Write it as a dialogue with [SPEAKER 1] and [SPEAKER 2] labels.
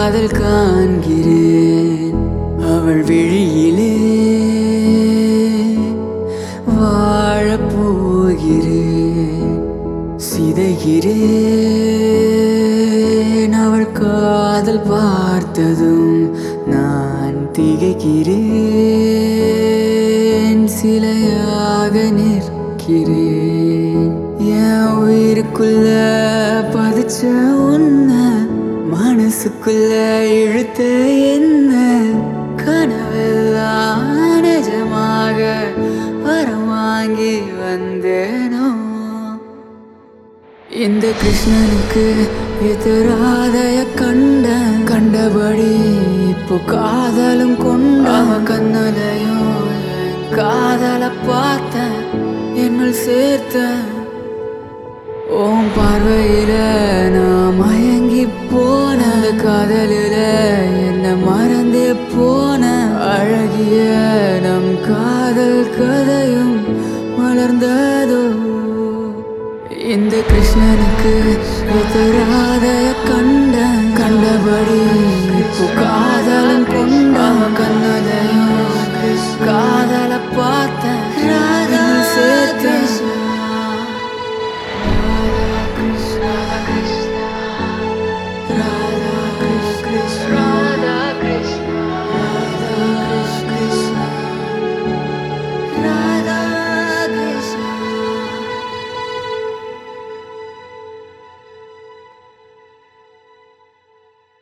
[SPEAKER 1] காதல் காண்கிறேன் அவள் விழியிலே வாழப் போகிறேன் சிதைகிறேன் அவள் காதல் பார்த்ததும் நான் திகைக்கிறேன் சிலையாக நிற்கிறேன் என் உயிருக்குள்ள பதிச்ச உன்ன மனசுக்குள்ள இழுத்த என்ன கனவெல்லாம் நிஜமாக வரம் வாங்கி வந்தேனோ இந்த கிருஷ்ணனுக்கு எதிராதைய கண்ட கண்டபடி இப்போ காதலும் கொண்ட அவன் கண்ணுலையும் என் காதலை பார்த்தேன் என்னுள் சேர்த்தேன் ஓம் பார்வையில நான் மயங்கி போன அந்த காதலில என்ன மறந்தே போன அழகிய நம் காதல் கதையும் மலர்ந்ததோ இந்த கிருஷ்ணனுக்கு எதிராக